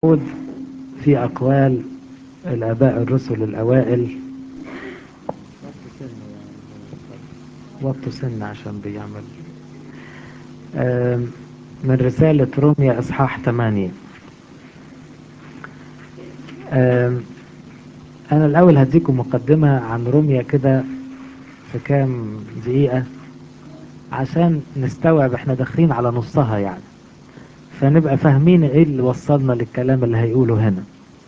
موجود في أقوال الآباء الرسل الأوائل وقته سن عشان بيعمل من رسالة روميا إصحاح 8 أنا الأول هديكم مقدمة عن روميا كده في كام دقيقة عشان نستوعب احنا داخلين على نصها يعني فنبقى فاهمين ايه اللي وصلنا للكلام اللي هيقوله هنا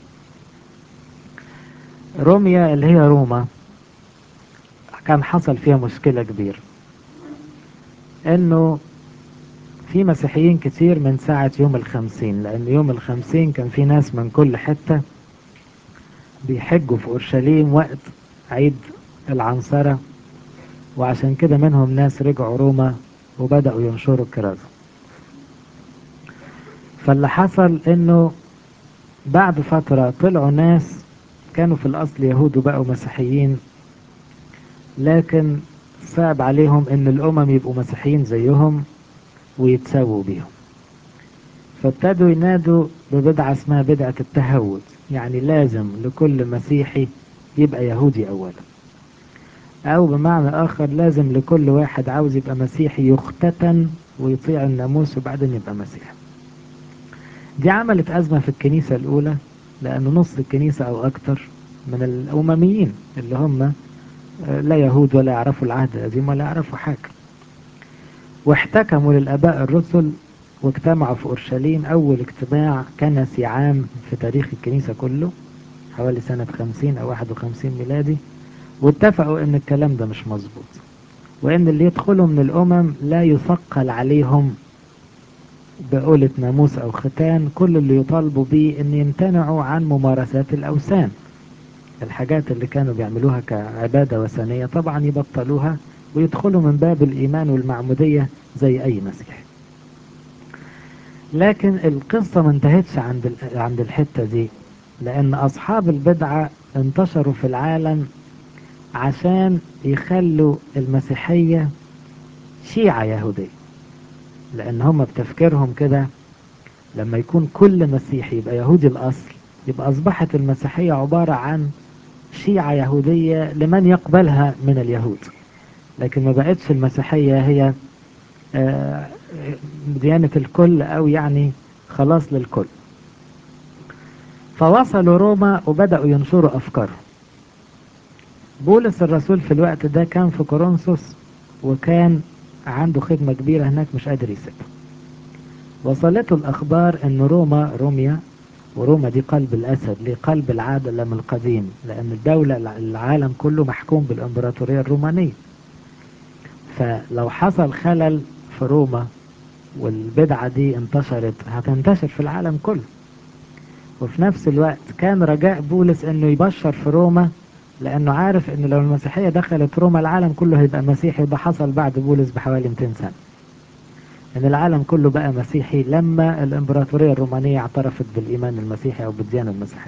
روميا اللي هي روما كان حصل فيها مشكلة كبيرة انه في مسيحيين كتير من ساعة يوم الخمسين لان يوم الخمسين كان في ناس من كل حتة بيحجوا في اورشليم وقت عيد العنصرة وعشان كده منهم ناس رجعوا روما وبدأوا ينشروا الكرازة فاللي حصل انه بعد فترة طلعوا ناس كانوا في الاصل يهود وبقوا مسيحيين لكن صعب عليهم ان الامم يبقوا مسيحيين زيهم ويتساووا بيهم فابتدوا ينادوا ببدعة اسمها بدعة التهود يعني لازم لكل مسيحي يبقى يهودي اولا او بمعنى اخر لازم لكل واحد عاوز يبقى مسيحي يختتن ويطيع الناموس وبعدين يبقى مسيحي دي عملت أزمة في الكنيسة الأولى لأن نص الكنيسة أو أكتر من الأمميين اللي هم لا يهود ولا يعرفوا العهد القديم ولا يعرفوا حاجة واحتكموا للآباء الرسل واجتمعوا في أورشليم أول اجتماع كنسي عام في تاريخ الكنيسة كله حوالي سنة 50 أو 51 ميلادي واتفقوا ان الكلام ده مش مظبوط وان اللي يدخلوا من الامم لا يثقل عليهم بقولة ناموس او ختان كل اللي يطالبوا بيه ان يمتنعوا عن ممارسات الاوثان الحاجات اللي كانوا بيعملوها كعبادة وثنية طبعا يبطلوها ويدخلوا من باب الايمان والمعمودية زي اي مسيح لكن القصة ما انتهتش عند عند الحتة دي لان اصحاب البدعة انتشروا في العالم عشان يخلوا المسيحية شيعة يهودية لان هم بتفكيرهم كده لما يكون كل مسيحي يبقى يهودي الاصل يبقى اصبحت المسيحية عبارة عن شيعة يهودية لمن يقبلها من اليهود لكن ما بقتش المسيحية هي ديانة الكل او يعني خلاص للكل فوصلوا روما وبدأوا ينشروا افكارهم بولس الرسول في الوقت ده كان في كورنثوس وكان عنده خدمة كبيرة هناك مش قادر يسيبها وصلته الأخبار أن روما روميا وروما دي قلب الأسد ليه قلب العالم القديم لأن الدولة العالم كله محكوم بالإمبراطورية الرومانية فلو حصل خلل في روما والبدعة دي انتشرت هتنتشر في العالم كله وفي نفس الوقت كان رجاء بولس انه يبشر في روما لانه عارف ان لو المسيحية دخلت روما العالم كله هيبقى مسيحي وده حصل بعد بولس بحوالي 200 سنة ان العالم كله بقى مسيحي لما الامبراطورية الرومانية اعترفت بالايمان المسيحي او بالديانة المسيحية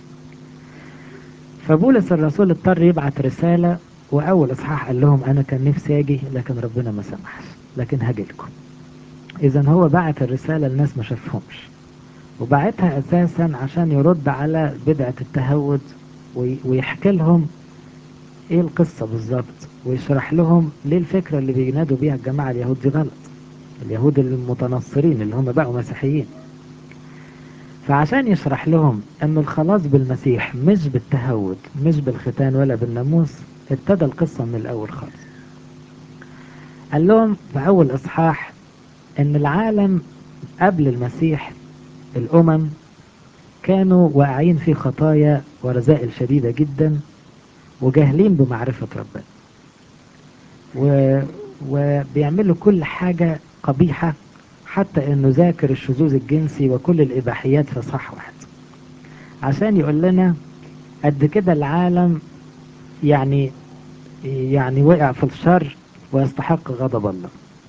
فبولس الرسول اضطر يبعت رسالة واول اصحاح قال لهم انا كان نفسي اجي لكن ربنا ما سمحش لكن هاجي لكم اذا هو بعت الرسالة الناس ما شافهمش وبعتها اساسا عشان يرد على بدعة التهود ويحكي لهم ايه القصة بالظبط ويشرح لهم ليه الفكرة اللي بينادوا بيها الجماعة اليهود دي غلط اليهود المتنصرين اللي هم بقوا مسيحيين فعشان يشرح لهم ان الخلاص بالمسيح مش بالتهود مش بالختان ولا بالناموس ابتدى القصة من الاول خالص قال لهم في اول اصحاح ان العالم قبل المسيح الامم كانوا واقعين في خطايا ورذائل شديدة جدا وجاهلين بمعرفة ربنا و... وبيعملوا كل حاجة قبيحة حتى انه ذاكر الشذوذ الجنسي وكل الاباحيات في صح واحد عشان يقول لنا قد كده العالم يعني يعني وقع في الشر ويستحق غضب الله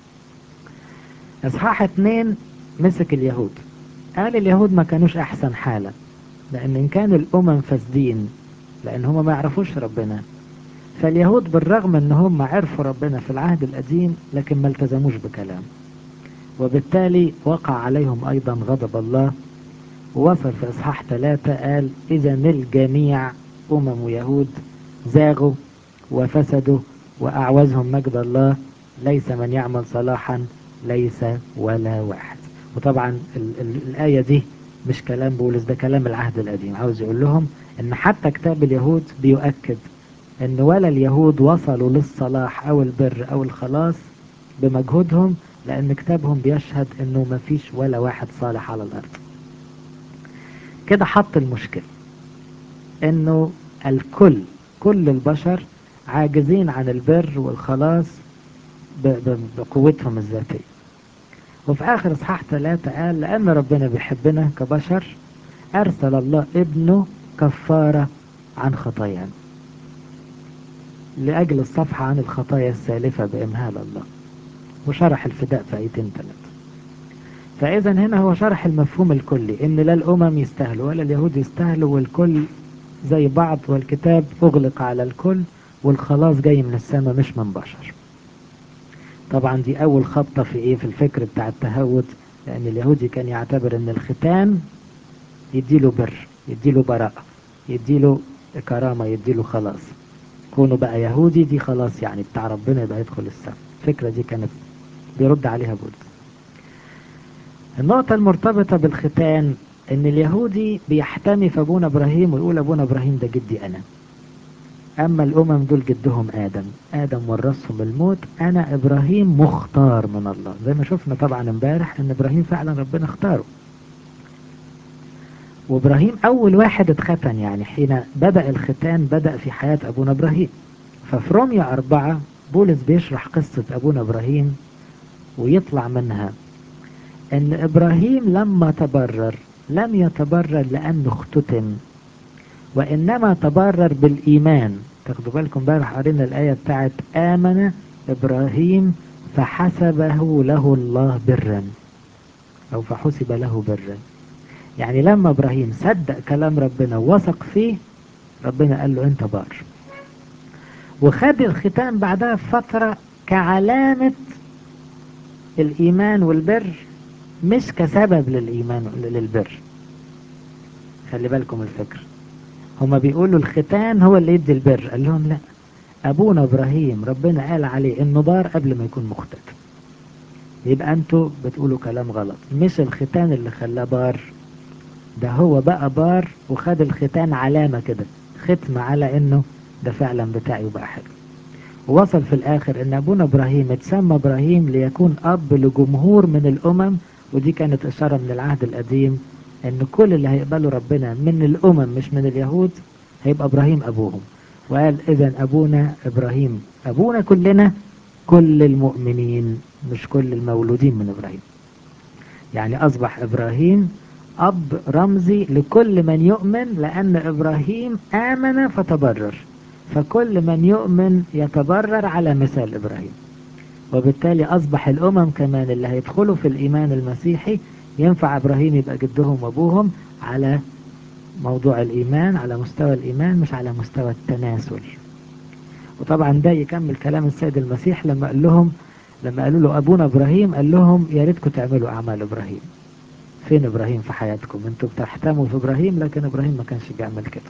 اصحاح اتنين مسك اليهود قال اليهود ما كانوش احسن حالة لان ان كان الامم فاسدين لان هم ما يعرفوش ربنا فاليهود بالرغم ان هم عرفوا ربنا في العهد القديم لكن ما التزموش بكلامه وبالتالي وقع عليهم ايضا غضب الله ووصل في إصحاح ثلاثة قال إذا الجميع أمم ويهود زاغوا وفسدوا وأعوزهم مجد الله ليس من يعمل صلاحا ليس ولا واحد وطبعا ال ال الآية دي مش كلام بولس ده كلام العهد القديم عاوز يقول لهم ان حتى كتاب اليهود بيؤكد ان ولا اليهود وصلوا للصلاح او البر او الخلاص بمجهودهم لان كتابهم بيشهد انه مفيش ولا واحد صالح على الارض كده حط المشكلة انه الكل كل البشر عاجزين عن البر والخلاص بقوتهم الذاتية وفي آخر إصحاح ثلاثة قال لأن ربنا بيحبنا كبشر أرسل الله ابنه كفارة عن خطايانا لأجل الصفحة عن الخطايا السالفة بإمهال الله وشرح الفداء في آيتين ثلاثة فإذا هنا هو شرح المفهوم الكلي إن لا الأمم يستاهلوا ولا اليهود يستاهلوا والكل زي بعض والكتاب أغلق على الكل والخلاص جاي من السماء مش من بشر طبعا دي أول خطة في إيه في الفكر بتاع التهود لأن اليهودي كان يعتبر إن الختان يديله بر يديله براءة يديله كرامة يديله خلاص كونه بقى يهودي دي خلاص يعني بتاع ربنا يبقى يدخل السماء الفكرة دي كانت بيرد عليها بولس النقطة المرتبطة بالختان ان اليهودي بيحتمي في ابونا ابراهيم ويقول ابونا ابراهيم ده جدي انا اما الامم دول جدهم ادم ادم ورثهم الموت انا ابراهيم مختار من الله زي ما شفنا طبعا امبارح ان ابراهيم فعلا ربنا اختاره وابراهيم اول واحد اتختن يعني حين بدأ الختان بدأ في حياة ابونا ابراهيم ففي روميا اربعة بولس بيشرح قصة ابونا ابراهيم ويطلع منها ان ابراهيم لما تبرر لم يتبرر لانه اختتن وانما تبرر بالايمان تاخدوا بالكم امبارح قرينا الايه بتاعت امن ابراهيم فحسبه له الله برا او فحسب له برا يعني لما ابراهيم صدق كلام ربنا ووثق فيه ربنا قال له انت بار وخد الختان بعدها بفتره كعلامه الايمان والبر مش كسبب للإيمان للبر خلي بالكم الفكر هما بيقولوا الختان هو اللي يدي البر قال لهم لا أبونا إبراهيم ربنا قال عليه إنه بار قبل ما يكون مختتن يبقى أنتوا بتقولوا كلام غلط مش الختان اللي خلاه بار ده هو بقى بار وخد الختان علامة كده ختم على إنه ده فعلا بتاعي وبقى حلو ووصل في الآخر إن أبونا إبراهيم اتسمى إبراهيم ليكون أب لجمهور من الأمم ودي كانت إشارة من العهد القديم إن كل اللي هيقبلوا ربنا من الأمم مش من اليهود هيبقى إبراهيم أبوهم وقال إذا أبونا إبراهيم أبونا كلنا كل المؤمنين مش كل المولودين من إبراهيم يعني أصبح إبراهيم أب رمزي لكل من يؤمن لأن إبراهيم آمن فتبرر فكل من يؤمن يتبرر على مثال إبراهيم وبالتالي أصبح الأمم كمان اللي هيدخلوا في الإيمان المسيحي ينفع إبراهيم يبقى جدهم وأبوهم على موضوع الإيمان على مستوى الإيمان مش على مستوى التناسل وطبعا ده يكمل كلام السيد المسيح لما قال لهم لما قالوا له أبونا إبراهيم قال لهم يا ريتكم تعملوا أعمال إبراهيم فين إبراهيم في حياتكم انتوا بتحتموا في إبراهيم لكن إبراهيم ما كانش بيعمل كده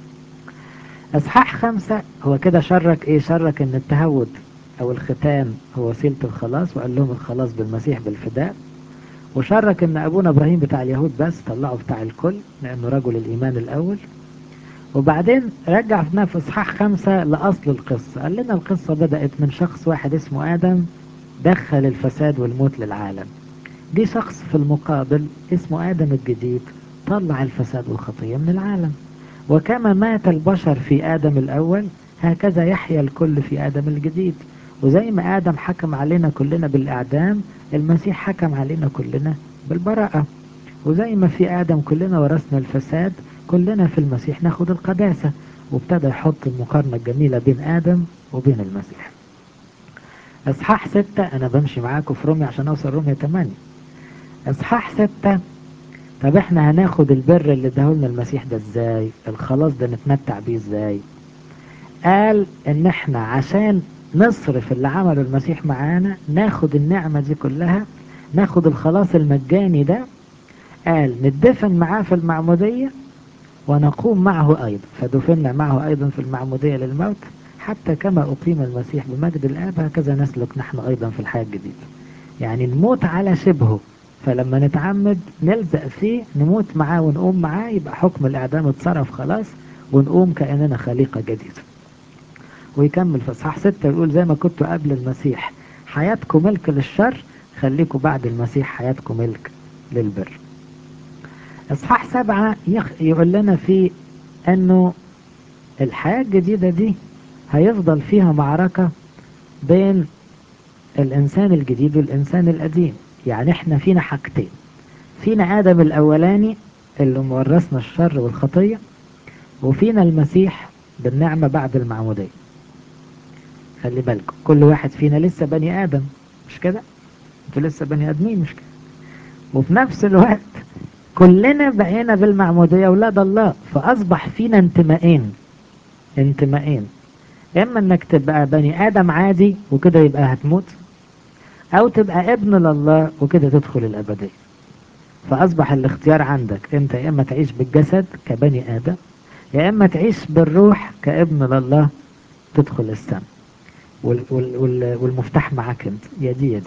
أصحاح خمسة هو كده شرك إيه شرك إن التهود أو الختان هو وسيلة الخلاص وقال لهم الخلاص بالمسيح بالفداء وشرك إن أبونا إبراهيم بتاع اليهود بس طلعه بتاع الكل لأنه رجل الإيمان الأول وبعدين رجعنا في إصحاح خمسة لأصل القصة قال لنا القصة بدأت من شخص واحد اسمه آدم دخل الفساد والموت للعالم جه شخص في المقابل اسمه آدم الجديد طلع الفساد والخطية من العالم وكما مات البشر في آدم الأول هكذا يحيا الكل في آدم الجديد وزي ما آدم حكم علينا كلنا بالإعدام المسيح حكم علينا كلنا بالبراءة وزي ما في آدم كلنا ورثنا الفساد كلنا في المسيح ناخد القداسة وابتدى يحط المقارنة الجميلة بين آدم وبين المسيح اصحاح ستة انا بمشي معاكم في روميا عشان اوصل روميا 8 اصحاح ستة طب احنا هناخد البر اللي اداهولنا المسيح ده ازاي الخلاص ده نتمتع بيه ازاي قال ان احنا عشان نصرف اللي عمله المسيح معانا ناخد النعمة دي كلها ناخد الخلاص المجاني ده قال ندفن معاه في المعمودية ونقوم معه أيضا فدفنا معه أيضا في المعمودية للموت حتى كما أقيم المسيح بمجد الآب هكذا نسلك نحن أيضا في الحياة الجديدة يعني نموت على شبهه فلما نتعمد نلزق فيه نموت معاه ونقوم معاه يبقى حكم الإعدام اتصرف خلاص ونقوم كأننا خليقة جديدة ويكمل في اصحاح 6 يقول زي ما كنتوا قبل المسيح حياتكم ملك للشر خليكم بعد المسيح حياتكم ملك للبر اصحاح 7 يقول لنا فيه انه الحياة الجديدة دي هيفضل فيها معركة بين الانسان الجديد والانسان القديم يعني احنا فينا حاجتين فينا ادم الاولاني اللي مورثنا الشر والخطية وفينا المسيح بالنعمة بعد المعمودية خلي بالكم كل واحد فينا لسه بني آدم مش كده انتوا لسه بني آدمين مش كده وفي نفس الوقت كلنا بقينا بالمعمودية أولاد الله فأصبح فينا انتمائين انتمائين إما إنك تبقى بني آدم عادي وكده يبقى هتموت أو تبقى ابن لله وكده تدخل الأبدية فأصبح الاختيار عندك أنت يا إما تعيش بالجسد كبني آدم يا إما تعيش بالروح كابن لله تدخل السماء وال وال والمفتاح معك انت يا دي يا دي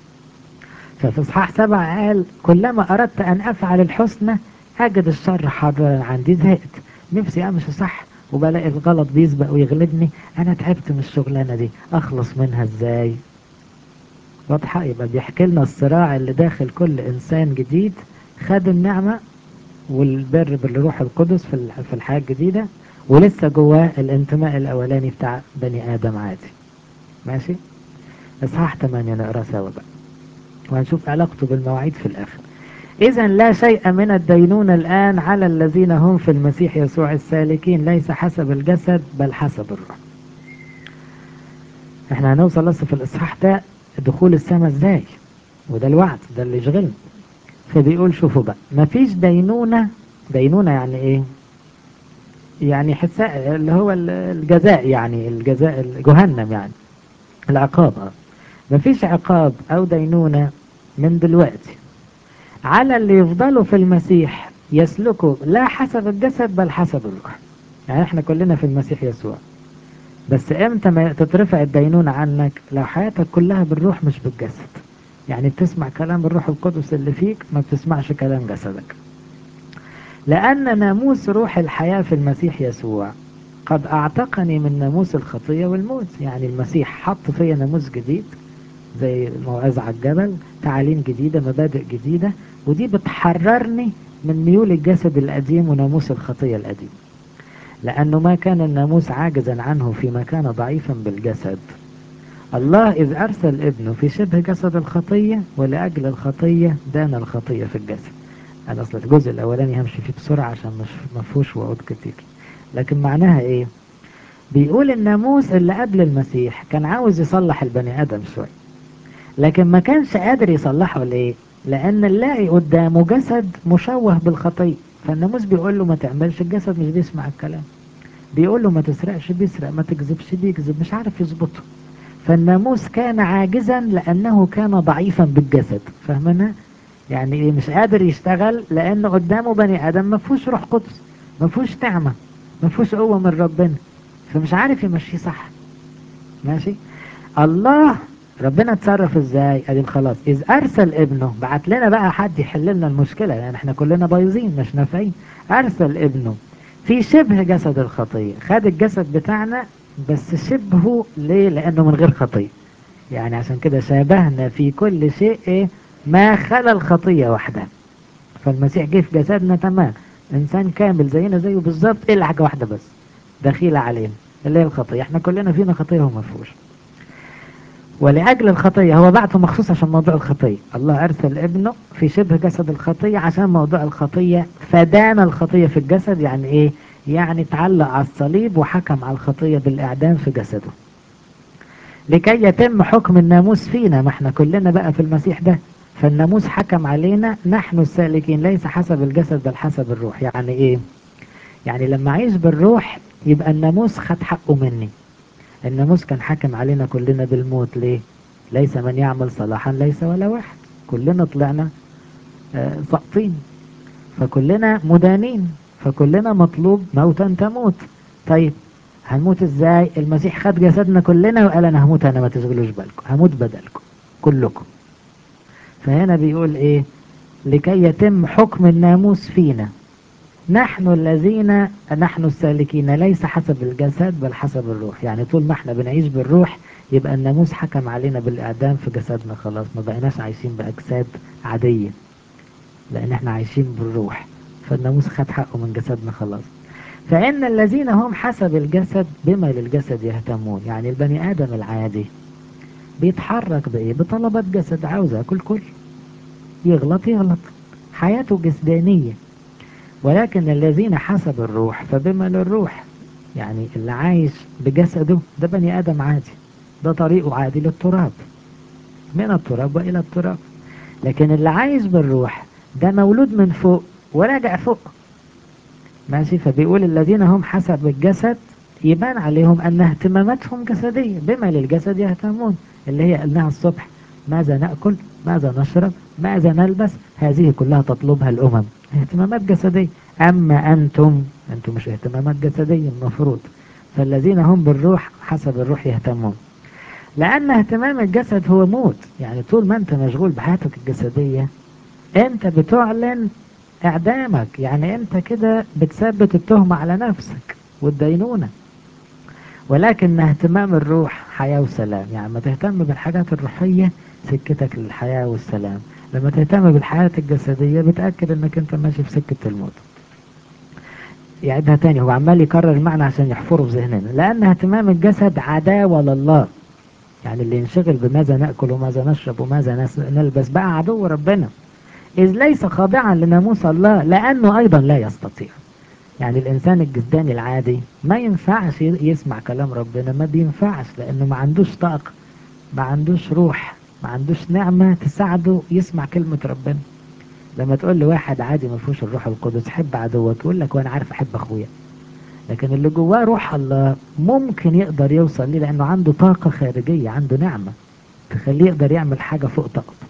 ففي اصحاح سبعة قال كلما اردت ان افعل الحسنى اجد الشر حاضرا عندي زهقت نفسي امشي صح وبلاقي الغلط بيسبق ويغلبني انا تعبت من الشغلانه دي اخلص منها ازاي واضحه يبقى بيحكي لنا الصراع اللي داخل كل انسان جديد خد النعمه والبر بالروح القدس في في الحياه الجديده ولسه جواه الانتماء الاولاني بتاع بني ادم عادي ماشي اصحاح 8 نقرا سوا بقى وهنشوف علاقته بالمواعيد في الاخر اذا لا شيء من الدينونة الان على الذين هم في المسيح يسوع السالكين ليس حسب الجسد بل حسب الروح احنا هنوصل لسه في الاصحاح ده دخول السماء ازاي وده الوعد ده اللي يشغلنا فبيقول شوفوا بقى مفيش دينونة دينونة يعني ايه يعني حساء اللي هو الجزاء يعني الجزاء جهنم يعني العقاب مفيش عقاب او دينونة من دلوقتي على اللي يفضلوا في المسيح يسلكوا لا حسب الجسد بل حسب الروح يعني احنا كلنا في المسيح يسوع بس امتى ما تترفع الدينونة عنك لو حياتك كلها بالروح مش بالجسد يعني بتسمع كلام الروح القدس اللي فيك ما بتسمعش كلام جسدك لأن ناموس روح الحياة في المسيح يسوع قد أعتقني من ناموس الخطية والموت يعني المسيح حط فيا ناموس جديد زي موعظة على الجبل تعاليم جديدة مبادئ جديدة ودي بتحررني من ميول الجسد القديم وناموس الخطية القديم لأنه ما كان الناموس عاجزا عنه فيما كان ضعيفا بالجسد الله إذ أرسل ابنه في شبه جسد الخطية ولأجل الخطية دان الخطية في الجسد أنا أصل الجزء الأولاني همشي فيه بسرعة عشان مش مفهوش وعود كتير لكن معناها إيه بيقول الناموس اللي قبل المسيح كان عاوز يصلح البني آدم شوية لكن ما كانش قادر يصلحه ليه لأن نلاقي قدامه جسد مشوه بالخطية فالناموس بيقول له ما تعملش الجسد مش بيسمع الكلام بيقول له ما تسرقش بيسرق ما تكذبش بيكذب مش عارف يظبطه فالناموس كان عاجزا لأنه كان ضعيفا بالجسد فاهمنا يعني ايه مش قادر يشتغل لأنه قدامه بني آدم ما فيهوش روح قدس ما فيهوش نعمة ما فيهوش قوة من ربنا فمش عارف يمشيه صح ماشي الله ربنا اتصرف ازاي ادي خلاص اذ ارسل ابنه بعت لنا بقى حد يحل لنا المشكلة لان احنا كلنا بايظين مش نافعين ارسل ابنه في شبه جسد الخطية خد الجسد بتاعنا بس شبهه ليه لانه من غير خطية يعني عشان كده شابهنا في كل شيء ايه ما خلا الخطية وحدها فالمسيح جه في جسدنا تمام انسان كامل زينا زيه بالظبط الا حاجة واحدة بس دخيلة علينا اللي هي الخطية احنا كلنا فينا خطية وما فيهوش ولأجل الخطية هو بعته مخصوص عشان موضوع الخطية الله أرسل ابنه في شبه جسد الخطية عشان موضوع الخطية فدان الخطية في الجسد يعني ايه يعني تعلق على الصليب وحكم على الخطية بالإعدام في جسده لكي يتم حكم الناموس فينا ما احنا كلنا بقى في المسيح ده فالناموس حكم علينا نحن السالكين ليس حسب الجسد بل حسب الروح يعني ايه يعني لما اعيش بالروح يبقى الناموس خد حقه مني الناموس كان حاكم علينا كلنا بالموت ليه ليس من يعمل صلاحا ليس ولا واحد كلنا طلعنا آه سقطين فكلنا مدانين فكلنا مطلوب موتا تموت طيب هنموت ازاي المسيح خد جسدنا كلنا وقال انا هموت انا ما تشغلوش بالكم هموت بدلكم كلكم فهنا بيقول ايه لكي يتم حكم الناموس فينا نحن الذين نحن السالكين ليس حسب الجسد بل حسب الروح يعني طول ما احنا بنعيش بالروح يبقى الناموس حكم علينا بالإعدام في جسدنا خلاص ما بقيناش عايشين بأجساد عادية لأن احنا عايشين بالروح فالناموس خد حقه من جسدنا خلاص فإن الذين هم حسب الجسد بما للجسد يهتمون يعني البني آدم العادي بيتحرك بإيه بطلبات جسد عاوز أكل كل يغلط يغلط حياته جسدانية ولكن الذين حسب الروح فبما للروح يعني اللي عايش بجسده ده بني آدم عادي ده طريقه عادي للتراب من التراب وإلى التراب لكن اللي عايش بالروح ده مولود من فوق وراجع فوق ماشي فبيقول الذين هم حسب الجسد يبان عليهم أن اهتماماتهم جسدية بما للجسد يهتمون اللي هي قلناها الصبح ماذا نأكل ماذا نشرب ماذا نلبس هذه كلها تطلبها الأمم اهتمامات جسدية أما أنتم أنتم مش اهتمامات جسدية المفروض فالذين هم بالروح حسب الروح يهتمون لأن اهتمام الجسد هو موت يعني طول ما أنت مشغول بحياتك الجسدية أنت بتعلن إعدامك يعني أنت كده بتثبت التهمة على نفسك والدينونة ولكن اهتمام الروح حياة وسلام يعني لما تهتم بالحاجات الروحية سكتك للحياة والسلام لما تهتم بالحياة الجسدية بتأكد انك انت ماشي في سكة الموت يعيدها تاني هو عمال يكرر المعنى عشان يحفره في ذهننا لأن اهتمام الجسد عداوة لله يعني اللي ينشغل بماذا نأكل وماذا نشرب وماذا نلبس بقى عدو ربنا إذ ليس خاضعا لناموس الله لأنه أيضا لا يستطيع يعني الإنسان الجسداني العادي ما ينفعش يسمع كلام ربنا ما بينفعش لأنه ما عندوش طاقة ما عندوش روح ما عندوش نعمة تساعده يسمع كلمة ربنا لما تقول لواحد عادي ما فيهوش الروح القدس حب عدوك يقول لك وانا عارف احب اخويا لكن اللي جواه روح الله ممكن يقدر يوصل ليه لانه عنده طاقة خارجية عنده نعمة تخليه يقدر يعمل حاجة فوق طاقته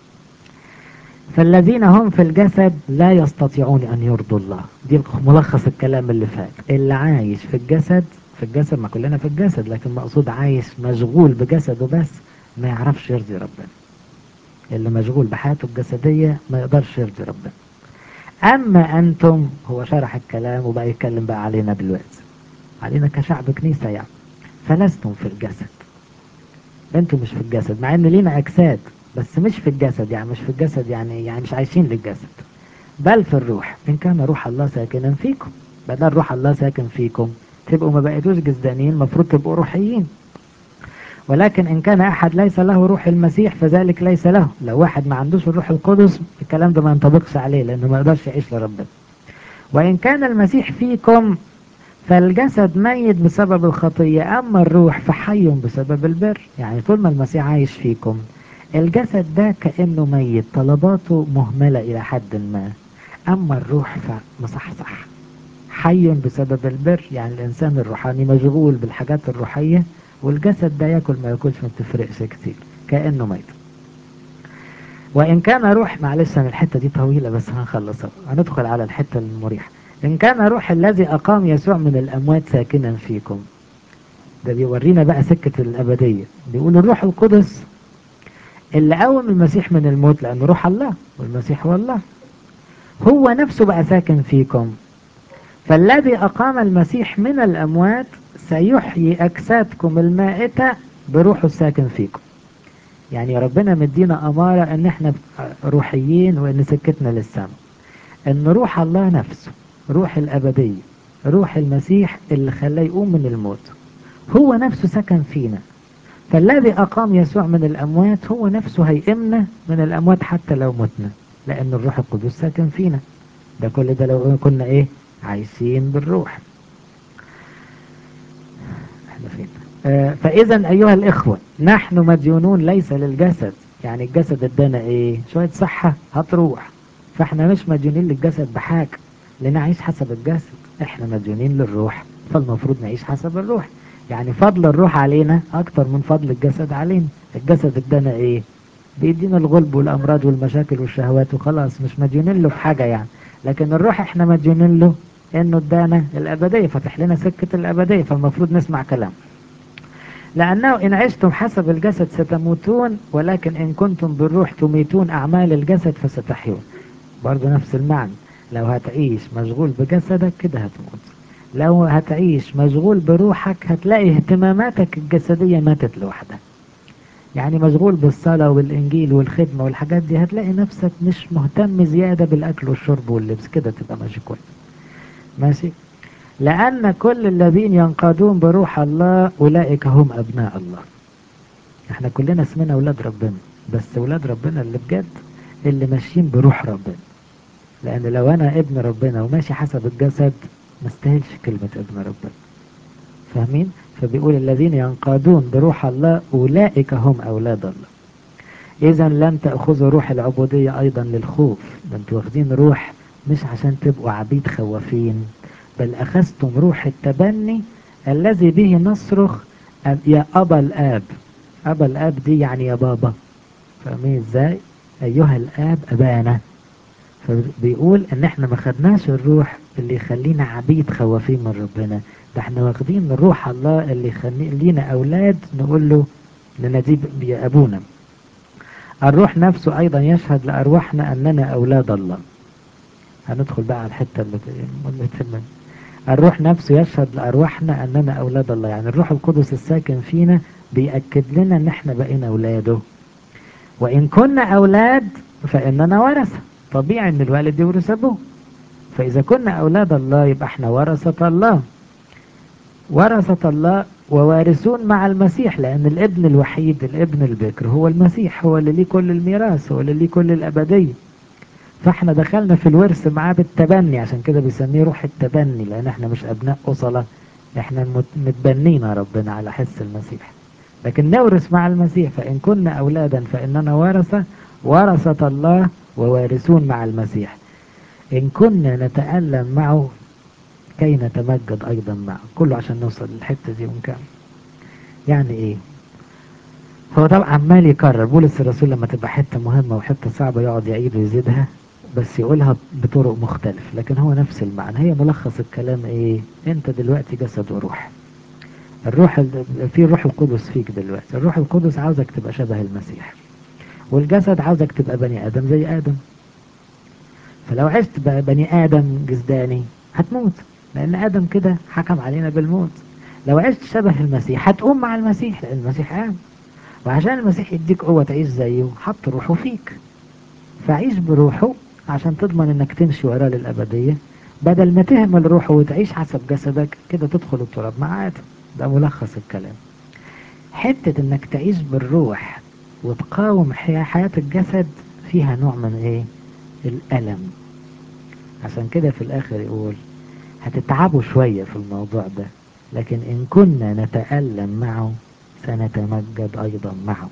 فالذين هم في الجسد لا يستطيعون ان يرضوا الله دي ملخص الكلام اللي فات اللي عايش في الجسد في الجسد ما كلنا في الجسد لكن مقصود عايش مشغول بجسده بس ما يعرفش يرضي ربنا اللي مشغول بحياته الجسدية ما يقدرش يرضي ربنا أما أنتم هو شرح الكلام وبقى يتكلم بقى علينا دلوقتي علينا كشعب كنيسة يعني فلستم في الجسد أنتم مش في الجسد مع أن لينا أجساد بس مش في الجسد يعني مش في الجسد يعني يعني مش عايشين للجسد بل في الروح إن كان روح الله ساكنا فيكم بدل روح الله ساكن فيكم تبقوا ما بقيتوش جسدانيين المفروض تبقوا روحيين ولكن إن كان أحد ليس له روح المسيح فذلك ليس له لو واحد ما عندوش الروح القدس الكلام ده ما ينطبقش عليه لأنه ما يقدرش يعيش لربنا وإن كان المسيح فيكم فالجسد ميت بسبب الخطية أما الروح فحي بسبب البر يعني طول ما المسيح عايش فيكم الجسد ده كأنه ميت طلباته مهملة إلى حد ما أما الروح فمصحصح حي بسبب البر يعني الإنسان الروحاني مشغول بالحاجات الروحية والجسد ده ياكل ما ياكلش ما بتفرقش كتير كأنه ميت وإن كان روح معلش أنا الحتة دي طويلة بس هنخلصها هندخل على الحتة المريحة إن كان روح الذي أقام يسوع من الأموات ساكنا فيكم ده بيورينا بقى سكة الأبدية بيقول الروح القدس اللي قوم المسيح من الموت لأنه روح الله والمسيح هو الله هو نفسه بقى ساكن فيكم فالذي أقام المسيح من الأموات سيحيي أجسادكم المائتة بروحه الساكن فيكم يعني ربنا مدينا أمارة أن احنا روحيين وأن سكتنا للسماء أن روح الله نفسه روح الأبدية روح المسيح اللي خلاه يقوم من الموت هو نفسه سكن فينا فالذي أقام يسوع من الأموات هو نفسه هيقمنا من الأموات حتى لو متنا لأن الروح القدس ساكن فينا ده كل ده لو كنا إيه عايشين بالروح احنا فين آه فإذا أيها الإخوة نحن مديونون ليس للجسد يعني الجسد ادانا إيه شوية صحة هتروح فاحنا مش مديونين للجسد بحاجة لنعيش حسب الجسد احنا مديونين للروح فالمفروض نعيش حسب الروح يعني فضل الروح علينا اكتر من فضل الجسد علينا الجسد ادانا ايه بيدينا الغلب والامراض والمشاكل والشهوات وخلاص مش مديونين له في حاجة يعني لكن الروح احنا مديونين له انه ادانا الابدية فتح لنا سكة الابدية فالمفروض نسمع كلام لأنه إن عشتم حسب الجسد ستموتون ولكن إن كنتم بالروح تميتون أعمال الجسد فستحيون برضو نفس المعنى لو هتعيش مشغول بجسدك كده هتموت لو هتعيش مشغول بروحك هتلاقي اهتماماتك الجسدية ماتت لوحدها يعني مشغول بالصلاة والإنجيل والخدمة والحاجات دي هتلاقي نفسك مش مهتم زيادة بالأكل والشرب واللبس كده تبقى ماشي كويس ماشي لأن كل الذين ينقادون بروح الله أولئك هم أبناء الله احنا كلنا اسمنا أولاد ربنا بس أولاد ربنا اللي بجد اللي ماشيين بروح ربنا لأن لو أنا ابن ربنا وماشي حسب الجسد ما استاهلش كلمة ابن ربنا فاهمين؟ فبيقول الذين ينقادون بروح الله أولئك هم أولاد الله إذا لم تأخذوا روح العبودية أيضا للخوف ده انتوا واخدين روح مش عشان تبقوا عبيد خوافين بل أخذتم روح التبني الذي به نصرخ يا أبا الآب أبا الآب دي يعني يا بابا فاهمين إزاي أيها الآب أبانا فبيقول إن إحنا ما خدناش الروح اللي يخلينا عبيد خوافين من ربنا ده إحنا واخدين روح الله اللي يخلينا أولاد نقول له نناديه يا أبونا الروح نفسه أيضا يشهد لأرواحنا أننا أولاد الله هندخل بقى على الحتة اللي اللي الروح نفسه يشهد لأرواحنا أننا أولاد الله يعني الروح القدس الساكن فينا بيأكد لنا أن احنا بقينا أولاده وإن كنا أولاد فإننا ورثة طبيعي أن الوالد يورث أبوه فإذا كنا أولاد الله يبقى احنا ورثة الله ورثة الله ووارثون مع المسيح لأن الابن الوحيد الابن البكر هو المسيح هو اللي ليه كل الميراث هو اللي ليه كل الأبدية فاحنا دخلنا في الورث معاه بالتبني عشان كده بيسميه روح التبني لان احنا مش ابناء اصلة احنا متبنين ربنا على حس المسيح لكن نورث مع المسيح فان كنا اولادا فاننا ورثة ورثة الله ووارثون مع المسيح ان كنا نتألم معه كي نتمجد ايضا معه كله عشان نوصل للحتة دي ونكمل يعني ايه هو طبعا عمال يكرر بولس الرسول لما تبقى حتة مهمة وحتة صعبة يقعد يعيد ويزيدها بس يقولها بطرق مختلف لكن هو نفس المعنى هي ملخص الكلام ايه انت دلوقتي جسد وروح الروح في الروح القدس فيك دلوقتي الروح القدس عاوزك تبقى شبه المسيح والجسد عاوزك تبقى بني ادم زي ادم فلو عشت بقى بني ادم جسداني هتموت لان ادم كده حكم علينا بالموت لو عشت شبه المسيح هتقوم مع المسيح لان المسيح قام وعشان المسيح يديك قوة تعيش زيه حط روحه فيك فعيش بروحه عشان تضمن انك تمشي وراه للأبدية بدل ما تهمل روحه وتعيش حسب جسدك كده تدخل التراب مع آدم ده ملخص الكلام حتة انك تعيش بالروح وتقاوم حياة الجسد فيها نوع من ايه الألم عشان كده في الآخر يقول هتتعبوا شوية في الموضوع ده لكن إن كنا نتألم معه سنتمجد أيضا معه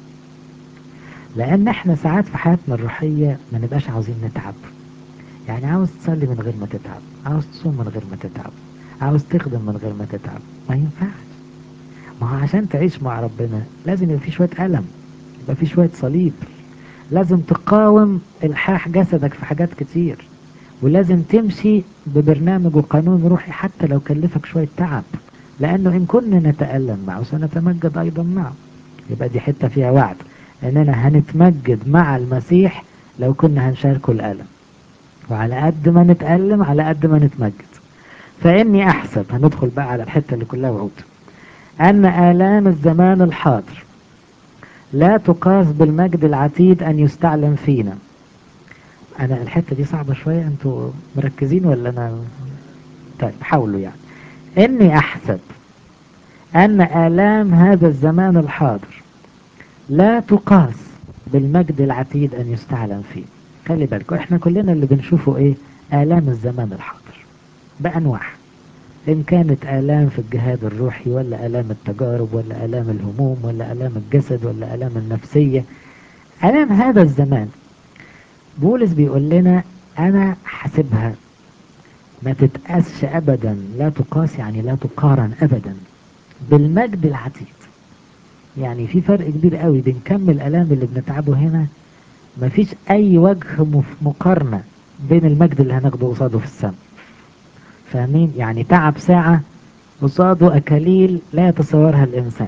لأن احنا ساعات في حياتنا الروحية ما نبقاش عاوزين نتعب يعني عاوز تصلي من غير ما تتعب عاوز تصوم من غير ما تتعب عاوز تخدم من غير ما تتعب ما ينفعش ما هو عشان تعيش مع ربنا لازم يبقى في شوية ألم يبقى في شوية صليب لازم تقاوم الحاح جسدك في حاجات كتير ولازم تمشي ببرنامج وقانون روحي حتى لو كلفك شوية تعب لأنه إن كنا نتألم معه سنتمجد أيضا معه يبقى دي حتة فيها وعد إننا هنتمجد مع المسيح لو كنا هنشاركه الألم وعلى قد ما نتألم على قد ما نتمجد فإني أحسب هندخل بقى على الحتة اللي كلها وعود أن آلام الزمان الحاضر لا تقاس بالمجد العتيد أن يستعلم فينا أنا الحتة دي صعبة شوية أنتوا مركزين ولا أنا طيب حاولوا يعني إني أحسب أن آلام هذا الزمان الحاضر لا تقاس بالمجد العتيد أن يستعلم فيه خلي بالكم إحنا كلنا اللي بنشوفه إيه آلام الزمان الحاضر بأنواع إن كانت آلام في الجهاد الروحي ولا آلام التجارب ولا آلام الهموم ولا آلام الجسد ولا آلام النفسية آلام هذا الزمان بولس بيقول لنا أنا حاسبها ما تتقاسش أبدا لا تقاس يعني لا تقارن أبدا بالمجد العتيد يعني في فرق كبير قوي بين كم الآلام اللي بنتعبه هنا مفيش أي وجه مقارنة بين المجد اللي هناخده قصاده في السماء فاهمين يعني تعب ساعة قصاده أكاليل لا يتصورها الإنسان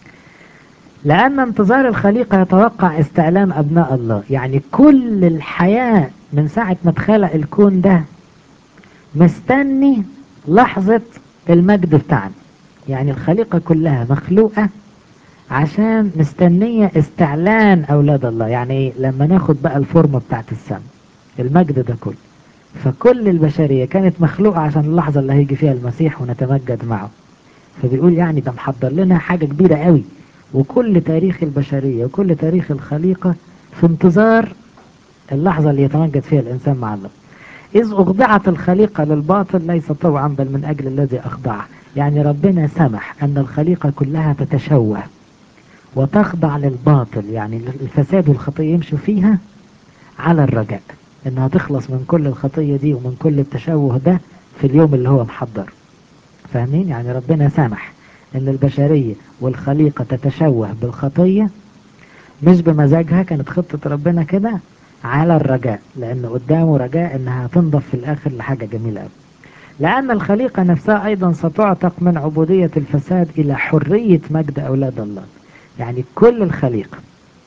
لأن انتظار الخليقة يتوقع استعلام أبناء الله يعني كل الحياة من ساعة ما اتخلق الكون ده مستني لحظة المجد بتاعنا يعني الخليقة كلها مخلوقة عشان مستنية استعلان أولاد الله يعني إيه؟ لما ناخد بقى الفورمة بتاعت السماء المجد ده كله فكل البشرية كانت مخلوقة عشان اللحظة اللي هيجي فيها المسيح ونتمجد معه فبيقول يعني ده محضر لنا حاجة كبيرة قوي وكل تاريخ البشرية وكل تاريخ الخليقة في انتظار اللحظة اللي يتمجد فيها الإنسان مع الله إذ أخضعت الخليقة للباطل ليس طوعا بل من أجل الذي أخضعه يعني ربنا سمح أن الخليقة كلها تتشوه وتخضع للباطل يعني الفساد والخطية يمشوا فيها على الرجاء انها تخلص من كل الخطية دي ومن كل التشوه ده في اليوم اللي هو محضر فاهمين يعني ربنا سامح ان البشرية والخليقة تتشوه بالخطية مش بمزاجها كانت خطة ربنا كده على الرجاء لان قدامه رجاء انها تنضف في الاخر لحاجة جميلة قوي لان الخليقة نفسها ايضا ستعتق من عبودية الفساد الى حرية مجد اولاد الله يعني كل الخليقة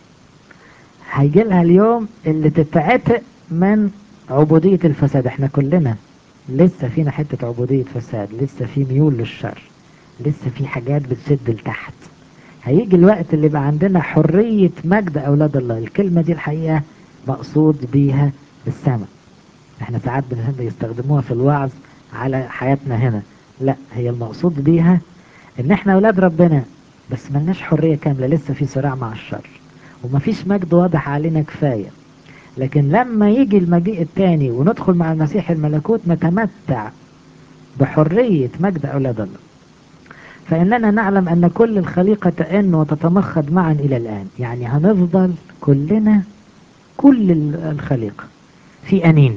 هيجي لها اليوم اللي تتعتق من عبودية الفساد احنا كلنا لسه فينا حتة عبودية فساد لسه في ميول للشر لسه في حاجات بتشد لتحت هيجي الوقت اللي يبقى عندنا حرية مجد أولاد الله الكلمة دي الحقيقة مقصود بيها السماء احنا ساعات بيستخدموها في الوعظ على حياتنا هنا لا هي المقصود بيها ان احنا أولاد ربنا بس ملناش حرية كاملة لسه في صراع مع الشر ومفيش مجد واضح علينا كفاية لكن لما يجي المجيء الثاني وندخل مع المسيح الملكوت نتمتع بحرية مجد أولاد الله فإننا نعلم أن كل الخليقة تئن وتتمخض معا إلى الآن يعني هنفضل كلنا كل الخليقة في أنين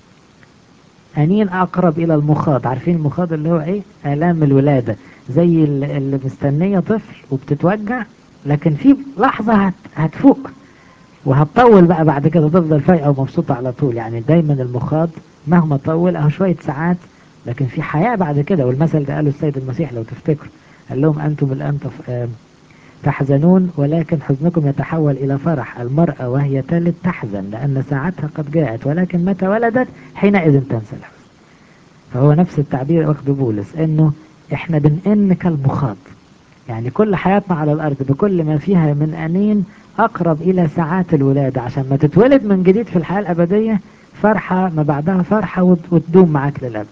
أنين أقرب إلى المخاض عارفين المخاض اللي هو إيه آلام الولادة زي اللي مستنية طفل وبتتوجع لكن في لحظة هتفوق وهتطول بقى بعد كده تفضل فايقة ومبسوطة على طول يعني دايما المخاض مهما طول اهو شوية ساعات لكن في حياة بعد كده والمثل ده قاله السيد المسيح لو تفتكروا قال لهم أنتم الآن تف... تحزنون ولكن حزنكم يتحول إلى فرح المرأة وهي تلد تحزن لأن ساعتها قد جاءت ولكن متى ولدت حينئذ تنسى الحزن فهو نفس التعبير واخده بولس انه احنا بنئن كالمخاض يعني كل حياتنا على الأرض بكل ما فيها من أنين أقرب إلى ساعات الولادة عشان ما تتولد من جديد في الحياة الأبدية فرحة ما بعدها فرحة وتدوم معك للأبد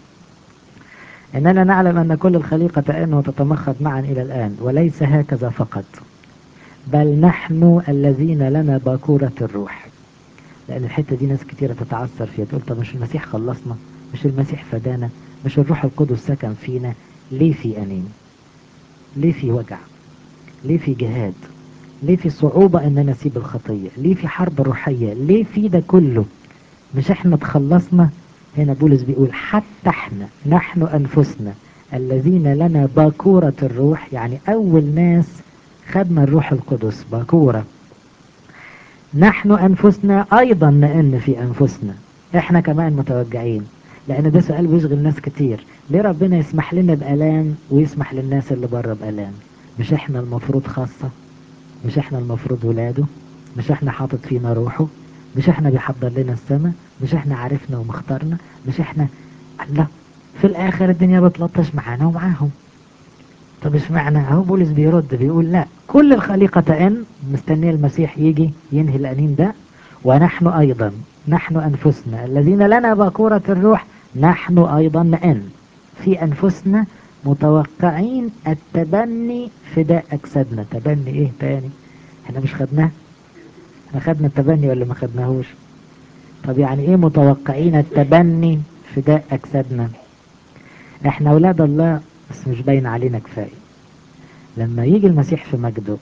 إننا نعلم أن كل الخليقة تئن وتتمخض معا إلى الآن وليس هكذا فقط بل نحن الذين لنا باكورة الروح لأن الحتة دي ناس كتيرة تتعثر فيها تقول طب مش المسيح خلصنا مش المسيح فدانا مش الروح القدس سكن فينا ليه في أنين ليه في وجع ليه في جهاد ليه في صعوبة ان انا اسيب الخطية ليه في حرب روحية ليه في ده كله مش احنا تخلصنا هنا بولس بيقول حتى احنا نحن انفسنا الذين لنا باكورة الروح يعني اول ناس خدنا الروح القدس باكورة نحن انفسنا ايضا نئن في انفسنا احنا كمان متوجعين لان ده سؤال بيشغل ناس كتير ليه ربنا يسمح لنا بألام ويسمح للناس اللي بره بألام مش احنا المفروض خاصة مش احنا المفروض ولاده مش احنا حاطط فينا روحه مش احنا بيحضر لنا السماء مش احنا عرفنا ومختارنا مش احنا لا في الاخر الدنيا بتلطش معانا ومعاهم طب اشمعنى اهو بولس بيرد بيقول لا كل الخليقة تئن مستنيه المسيح يجي ينهي الانين ده ونحن ايضا نحن انفسنا الذين لنا باكورة الروح نحن ايضا نئن في انفسنا متوقعين التبني فداء اجسادنا تبني ايه تاني احنا مش خدناه احنا خدنا التبني ولا ما خدناهوش طب يعني ايه متوقعين التبني فداء اجسادنا احنا اولاد الله بس مش باين علينا كفايه لما يجي المسيح في مجده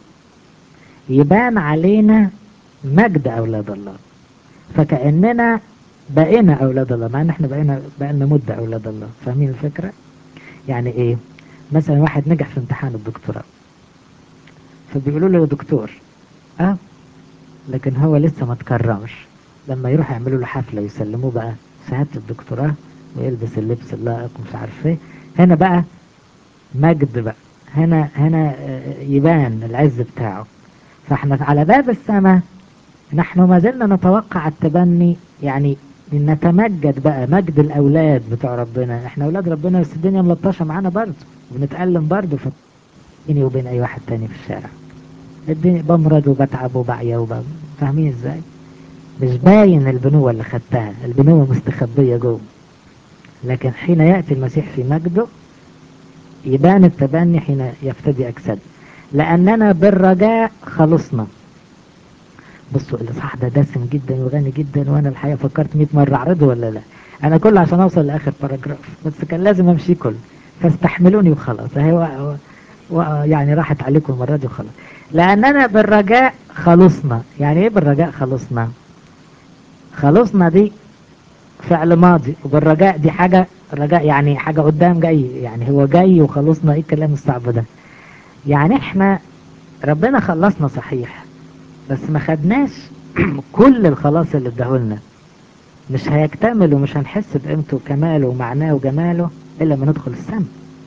يبان علينا مجد اولاد الله فكاننا بقينا اولاد الله مع ان احنا بقينا بقينا مده اولاد الله فاهمين الفكره يعني ايه مثلا واحد نجح في امتحان الدكتوراه فبيقولوا له يا دكتور اه لكن هو لسه ما تكرمش لما يروح يعملوا له حفله يسلموه بقى شهادة الدكتوراه ويلبس اللبس اللائق ومش عارف ايه هنا بقى مجد بقى هنا هنا يبان العز بتاعه فاحنا على باب السماء نحن ما زلنا نتوقع التبني يعني نتمجد بقى مجد الاولاد بتوع ربنا احنا اولاد ربنا بس الدنيا ملطشه معانا برضه وبنتألم برضه في بيني وبين اي واحد تاني في الشارع الدنيا بمرض وبتعب وبعيا وب... فاهمين ازاي مش باين البنوة اللي خدتها البنوة مستخبية جوه لكن حين يأتي المسيح في مجده يبان التبني حين يفتدي أجساد لأننا بالرجاء خلصنا بصوا الإصحاح ده دسم جدا وغني جدا وأنا الحقيقة فكرت 100 مرة أعرضه ولا لا أنا كله عشان أوصل لآخر باراجراف بس كان لازم أمشي كله فاستحملوني وخلاص هو يعني راحت عليكم المرة دي وخلاص لأننا بالرجاء خلصنا يعني إيه بالرجاء خلصنا خلصنا دي فعل ماضي وبالرجاء دي حاجة رجاء يعني حاجة قدام جاي يعني هو جاي وخلصنا ايه الكلام الصعب ده يعني احنا ربنا خلصنا صحيح بس ما خدناش كل الخلاص اللي اداهولنا مش هيكتمل ومش هنحس بقيمته وكماله ومعناه وجماله الا لما ندخل السماء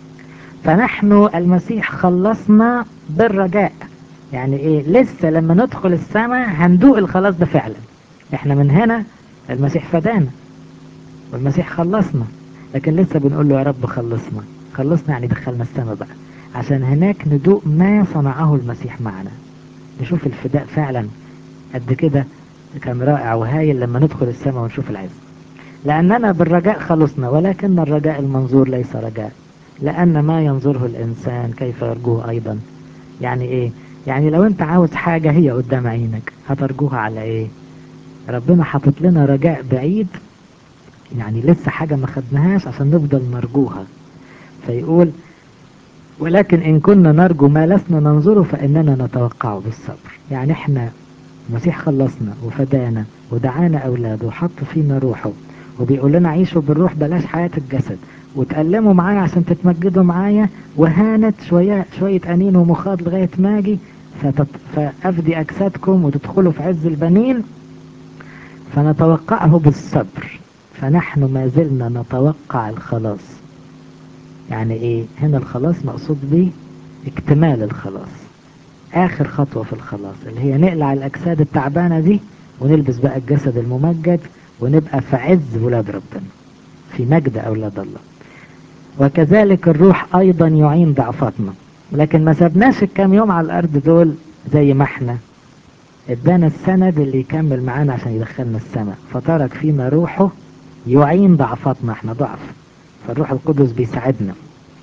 فنحن المسيح خلصنا بالرجاء يعني ايه لسه لما ندخل السماء هندوق الخلاص ده فعلا احنا من هنا المسيح فدانا والمسيح خلصنا لكن لسه بنقول له يا رب خلصنا خلصنا يعني دخلنا السماء بقى عشان هناك ندوق ما صنعه المسيح معنا نشوف الفداء فعلا قد كده كان رائع وهايل لما ندخل السماء ونشوف العز لأننا بالرجاء خلصنا ولكن الرجاء المنظور ليس رجاء لأن ما ينظره الإنسان كيف يرجوه أيضا يعني إيه يعني لو أنت عاوز حاجة هي قدام عينك هترجوها على إيه ربنا حاطط لنا رجاء بعيد يعني لسه حاجة ما خدناهاش عشان نفضل نرجوها فيقول ولكن إن كنا نرجو ما لسنا ننظره فإننا نتوقعه بالصبر يعني إحنا المسيح خلصنا وفدانا ودعانا أولاده وحط فينا روحه وبيقول لنا عيشوا بالروح بلاش حياة الجسد وتألموا معايا عشان تتمجدوا معايا وهانت شوية شوية أنين ومخاض لغاية ما أجي فتت... فأفدي أجسادكم وتدخلوا في عز البنين فنتوقعه بالصبر فنحن ما زلنا نتوقع الخلاص يعني ايه هنا الخلاص مقصود به اكتمال الخلاص اخر خطوة في الخلاص اللي هي نقلع الاجساد التعبانة دي ونلبس بقى الجسد الممجد ونبقى في عز ولاد ربنا في مجد اولاد الله وكذلك الروح ايضا يعين ضعفاتنا لكن ما سبناش الكام يوم على الارض دول زي ما احنا ادانا السند اللي يكمل معانا عشان يدخلنا السماء فترك فينا روحه يعين ضعفاتنا احنا ضعف فالروح القدس بيساعدنا